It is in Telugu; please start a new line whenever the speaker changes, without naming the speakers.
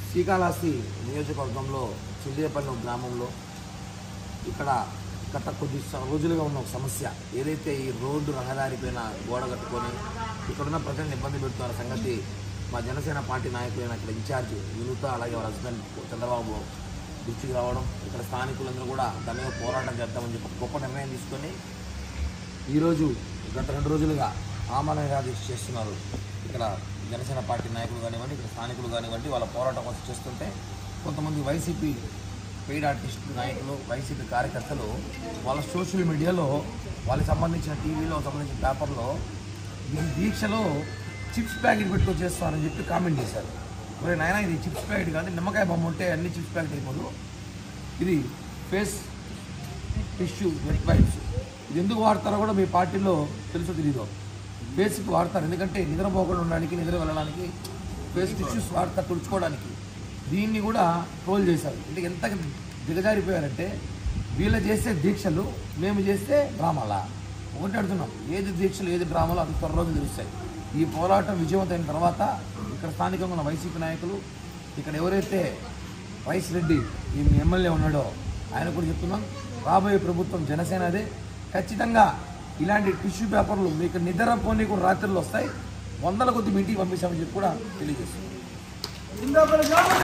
శ్రీకాళహస్తి నియోజకవర్గంలో చిల్లేపల్లి గ్రామంలో ఇక్కడ గత కొద్ది స- రోజులుగా ఉన్న ఒక సమస్య ఏదైతే ఈ రోడ్డు రహదారి పైన గోడ కట్టుకొని ఇక్కడున్న ప్రజలను ఇబ్బంది పెడుతున్న సంగతి మా జనసేన పార్టీ నాయకులైన ఇక్కడ ఇన్ఛార్జ్ వినుత అలాగే వాళ్ళ హస్బెండ్ చంద్రబాబు దృష్టికి రావడం ఇక్కడ స్థానికులందరూ కూడా దాని మీద పోరాటం చేద్దామని చెప్పి ఒక గొప్ప నిర్ణయం తీసుకొని ఈరోజు గత రెండు రోజులుగా ఆమరణ నిరాదీక్ష చేస్తున్నారు ఇక్కడ జనసేన పార్టీ నాయకులు కానివ్వండి ఇక్కడ స్థానికులు కానివ్వండి వాళ్ళ పోరాటం కోసం చేస్తుంటే కొంతమంది వైసీపీ పెయిడ్ ఆర్టిస్ట్ నాయకులు వైసీపీ కార్యకర్తలు వాళ్ళ సోషల్ మీడియాలో వాళ్ళకి సంబంధించిన టీవీలో సంబంధించిన పేపర్లో ఈ దీక్షలో చిప్స్ ప్యాకెట్ పెట్టుకొని చేస్తారని చెప్పి కామెంట్ చేశారు ఒరే నాయన ఇది చిప్స్ ప్యాకెట్ కానీ నిమ్మకాయ బొమ్మ ఉంటే అన్ని చిప్స్ ప్యాకెట్ అయిపోదు ఇది ఫేస్ టిష్యూ వెట్ వైప్స్ ఇది ఎందుకు వాడతారో కూడా మీ పార్టీలో తెలుసో తెలీదు ఫేస్కి వాడతారు ఎందుకంటే నిద్రపోకుండా ఉండడానికి నిద్ర వెళ్ళడానికి ఫేస్ టిష్యూస్ వాడతారు తుడుచుకోవడానికి దీన్ని కూడా ట్రోల్ చేశారు అంటే ఎంత దిగజారిపోయారంటే వీళ్ళు చేసే దీక్షలు మేము చేస్తే డ్రామాలా ఒకటి అడుగుతున్నాం ఏది దీక్షలు ఏది డ్రామాలో అది త్వర రోజులు తెలుస్తాయి ఈ పోరాటం విజయవంతమైన తర్వాత ఇక్కడ స్థానికంగా ఉన్న వైసీపీ నాయకులు ఇక్కడ ఎవరైతే వైఎస్ రెడ్డి ఈ మీ ఎమ్మెల్యే ఉన్నాడో ఆయన కూడా చెప్తున్నాం రాబోయే ప్రభుత్వం జనసేనదే ఖచ్చితంగా ఇలాంటి టిష్యూ పేపర్లు మీకు నిద్ర పోనీ కూడా రాత్రులు వస్తాయి వందల కొద్ది మీ ఇంటికి పంపిస్తామని చెప్పి కూడా తెలియజేస్తున్నాం